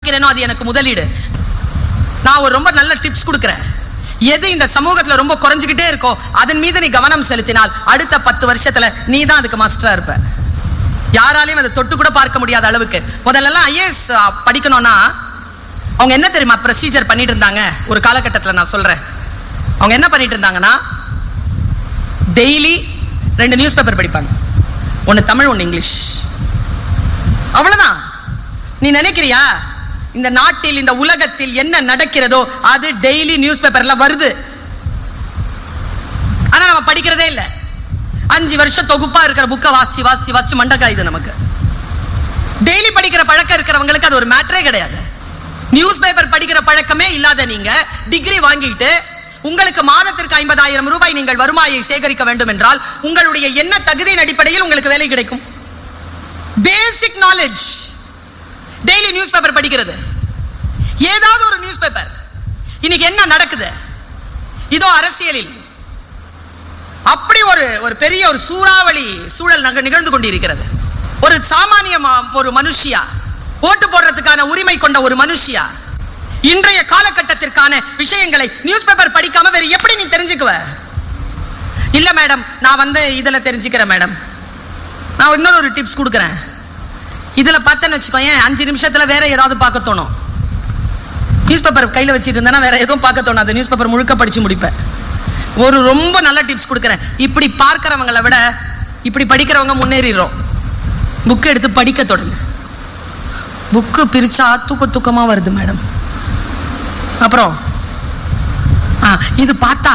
வாசிக்கிறேனோ அது எனக்கு முதலீடு நான் ஒரு ரொம்ப நல்ல டிப்ஸ் கொடுக்குறேன் எது இந்த சமூகத்துல ரொம்ப குறைஞ்சுக்கிட்டே இருக்கோ அதன் மீது நீ கவனம் செலுத்தினால் அடுத்த பத்து வருஷத்துல நீ தான் அதுக்கு மாஸ்டரா இருப்ப யாராலையும் அதை தொட்டு கூட பார்க்க முடியாத அளவுக்கு முதல்லலாம் ஐஏஎஸ் படிக்கணும்னா அவங்க என்ன தெரியுமா ப்ரொசீஜர் பண்ணிட்டு இருந்தாங்க ஒரு காலகட்டத்தில் நான் சொல்றேன் அவங்க என்ன பண்ணிட்டு இருந்தாங்கன்னா டெய்லி ரெண்டு நியூஸ் பேப்பர் படிப்பாங்க ஒன்று தமிழ் ஒன்று இங்கிலீஷ் அவ்வளவுதான் நீ நினைக்கிறியா இந்த நாட்டில் இந்த உலகத்தில் என்ன நடக்கிறதோ அது டெய்லி நியூஸ் பேப்பர்ல வருது ஆனா நம்ம படிக்கிறதே இல்லை அஞ்சு வருஷம் தொகுப்பா இருக்கிற புக்கை வாசிச்சு வாசிச்சு வாசிச்சு மண்டக்கா இது நமக்கு டெய்லி படிக்கிற பழக்கம் இருக்கிறவங்களுக்கு அது ஒரு மேட்டரே கிடையாது நியூஸ் பேப்பர் படிக்கிற பழக்கமே இல்லாத நீங்க டிகிரி வாங்கிட்டு உங்களுக்கு மாதத்திற்கு ஐம்பதாயிரம் ரூபாய் நீங்கள் வருவாயை சேகரிக்க வேண்டும் என்றால் உங்களுடைய என்ன தகுதியின் அடிப்படையில் உங்களுக்கு வேலை கிடைக்கும் basic knowledge daily news paper படிக்கிறது ஏதாவது ஒரு நியூஸ் பேப்பர் இன்னைக்கு என்ன நடக்குது இதோ அரசியலில் அப்படி ஒரு ஒரு பெரிய ஒரு சூறாவளி சூழல் நக- நிகழ்ந்து கொண்டிருக்கிறது ஒரு சாமானிய ம- ஒரு மனுஷியா ஓட்டு போடுறதுக்கான உரிமை கொண்ட ஒரு மனுஷியா இன்றைய காலகட்டத்திற்கான விஷயங்களை நியூஸ் பேப்பர் படிக்காம வேற எப்படி நீ தெரிஞ்சுக்குவ இல்ல மேடம் நான் வந்து இதுல தெரிஞ்சுக்கிறேன் மேடம் நான் இன்னொரு ஒரு டிப்ஸ் கொடுக்குறேன் இதுல பார்த்தேன்னு வச்சுக்கோயேன் அஞ்சு நிமிஷத்துல வேற ஏதாவது பார்க்க தோணும் நியூஸ் பேப்பர் கையில வச்சுட்டு இருந்தேன்னா வேற எதுவும் பார்க்க தோணாது நியூஸ் பேப்பர் முழுக்க படிச்சு முடிப்பேன் ஒரு ரொம்ப நல்ல டிப்ஸ் கொடுக்குறேன் இப்படி பார்க்கறவங்களை விட இப்படி படிக்கிறவங்க முன்னேறிடுறோம் புக் எடுத்து படிக்க தொடங்கு புக்கு பிரிச்சா தூக்க தூக்கமா வருது மேடம் அப்புறம் ஆ, இது பார்த்தா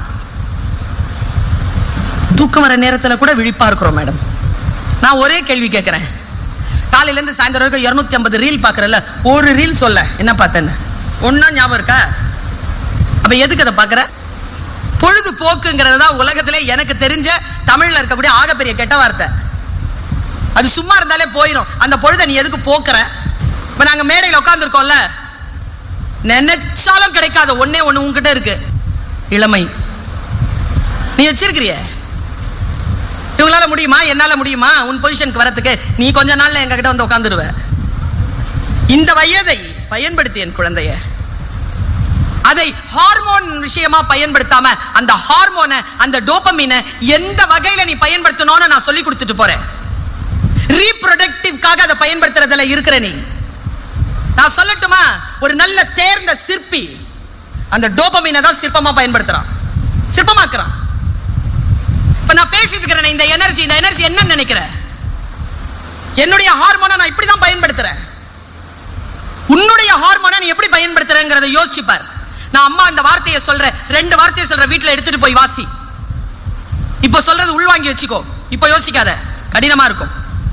தூக்கம் வர நேரத்தில் கூட விழிப்பா இருக்கிறோம் மேடம் நான் ஒரே கேள்வி கேட்குறேன் காலையில இருந்து சாயந்தரம் வரைக்கும் இருநூத்தி ஐம்பது ரீல் பார்க்குறல ஒரு ரீல் சொல்ல என்ன பார்த்தேன்னு ஒன்றும் ஞாபகம் இருக்கா அப்ப எதுக்கு அதை பார்க்குற பொழுதுபோக்குங்கிறது தான் உலகத்திலே எனக்கு தெரிஞ்ச தமிழ்ல இருக்கக்கூடிய ஆகப்பெரிய கெட்ட வார்த்தை அது சும்மா இருந்தாலே போயிடும் அந்த பொழுதை நீ எதுக்கு போக்குற இப்ப நாங்க மேடையில் உட்காந்துருக்கோம்ல நினைச்சாலும் கிடைக்காத ஒண்ணே ஒண்ணு உன்கிட்ட இருக்கு இளமை நீ வச்சிருக்கிறிய இவங்களால முடியுமா என்னால முடியுமா உன் பொசிஷனுக்கு வரதுக்கு நீ கொஞ்ச நாள்ல எங்க கிட்ட வந்து உட்காந்துருவ இந்த வயதை பயன்படுத்தி என் குழந்தைய அதை ஹார்மோன் விஷயமா பயன்படுத்தாம அந்த ஹார்மோனை அந்த டோபமீனை எந்த வகையில நீ பயன்படுத்தணும்னு நான் சொல்லி கொடுத்துட்டு போறேன் ரீப்ரொடக்டிவ்காக அதை பயன்படுத்துறதுல இருக்கிற நீ நான் சொல்லட்டுமா ஒரு நல்ல தேர்ந்த சிற்பி அந்த டோபமீனை தான் சிற்பமா பயன்படுத்துறான் சிற்பமாக்குறான் இப்ப நான் பேசிட்டு இருக்கிறேன் இந்த எனர்ஜி இந்த எனர்ஜி என்ன நினைக்கிற என்னுடைய ஹார்மோனை நான் இப்படி தான் பயன்படுத்துறேன் உன்னுடைய ஹார்மோனை நீ எப்படி பயன்படுத்துறேங்கிறத யோசிச்சு பார் நான் அம்மா இந்த வார்த்தையை சொல்றேன் ரெண்டு வார்த்தையை சொல்ற வீட்ல எடுத்துட்டு போய் வாசி இப்போ சொல்றது உள்வாங்கி வச்சுக்கோ இப்போ யோசிக்காத கடினமா இருக்கும்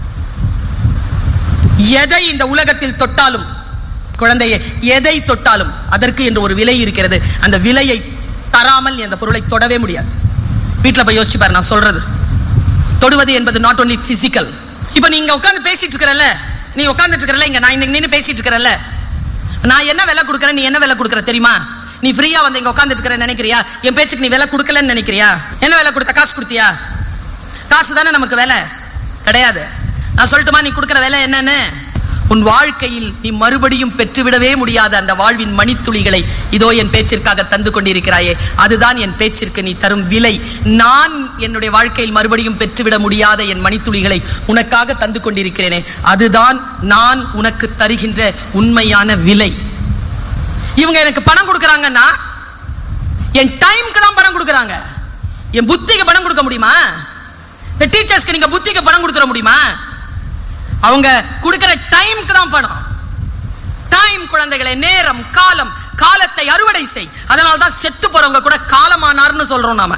எதை இந்த உலகத்தில் தொட்டாலும் குழந்தையே எதை தொட்டாலும் அதற்கு என்று ஒரு விலை இருக்கிறது அந்த விலையை தராமல் நீ அந்த பொருளை தொடவே முடியாது வீட்டில் போய் யோசிச்சு பாரு நான் சொல்றது தொடுவது என்பது நாட் only physical இப்போ நீங்க உட்கார்ந்து பேசிட்டு இருக்கிறல்ல நீ உட்கார்ந்துட்டு இருக்கிறல்ல இங்க நான் இன்னைக்கு நின்று பேசிட்டு இருக்கிறல்ல நான் என்ன விலை கொடுக்குறேன் நீ என்ன விலை கொடுக்குற தெரியுமா நீ ஃப்ரீயா வந்து இங்க உட்கார்ந்துட்டு இருக்கிற நினைக்கிறியா என் பேச்சுக்கு நீ விலை கொடுக்கலன்னு நினைக்கிறியா என்ன விலை கொடுத்த காசு கொடுத்தியா காசு தானே நமக்கு விலை கிடையாது நான் சொல்லட்டுமா நீ கொடுக்குற விலை என்னன்னு உன் வாழ்க்கையில் நீ மறுபடியும் பெற்றுவிடவே முடியாத அந்த வாழ்வின் மணித்துளிகளை இதோ என் பேச்சிற்காக தந்து கொண்டிருக்கிறாயே அதுதான் என் பேச்சிற்கு நீ தரும் விலை நான் என்னுடைய வாழ்க்கையில் மறுபடியும் பெற்றுவிட முடியாத என் மணித்துளிகளை உனக்காக தந்து கொண்டிருக்கிறேனே அதுதான் நான் உனக்கு தருகின்ற உண்மையான விலை இவங்க எனக்கு பணம் கொடுக்குறாங்கன்னா என் டைம்க்கு தான் பணம் கொடுக்குறாங்க என் புத்திக்கு பணம் கொடுக்க முடியுமா இந்த டீச்சர்ஸ்க்கு நீங்க புத்திக்கு பணம் கொடுத்துட முடியுமா அவங்க கொடுக்கிற டைம்க்கு தான் பணம் டைம் குழந்தைகளை நேரம் காலம் காலத்தை அறுவடை செய் அதனால தான் செத்து போறவங்க கூட காலமானார்னு சொல்றோம் நாம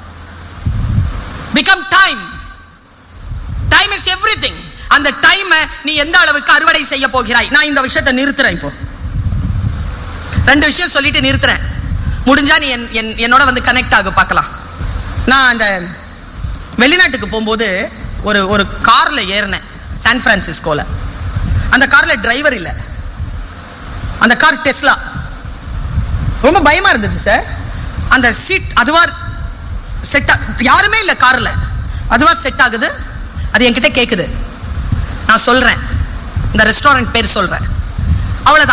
become time time is everything அந்த டைமை நீ எந்த அளவுக்கு அறுவடை செய்ய போகிறாய் நான் இந்த விஷயத்தை நிறுத்துறேன் இப்போ ரெண்டு விஷயம் சொல்லிட்டு நிறுத்துறேன் முடிஞ்சா நீ என் என்- என்னோட வந்து கனெக்ட் ஆக பார்க்கலாம் நான் அந்த வெளிநாட்டுக்கு போகும்போது ஒரு ஒரு கார்ல ஏறினேன் சான் பிரான்சிஸ்கோல அந்த கார்ல டிரைவர் இல்லை அந்த கார் டெஸ்லா ரொம்ப பயமா இருந்தது சார் அந்த சீட் அதுவா செட் யாருமே இல்லை கார்ல அதுவா செட் ஆகுது அது என்கிட்ட கேக்குது நான் சொல்றேன் இந்த ரெஸ்டாரண்ட் பேர் சொல்றேன் அவ்வளவுதான்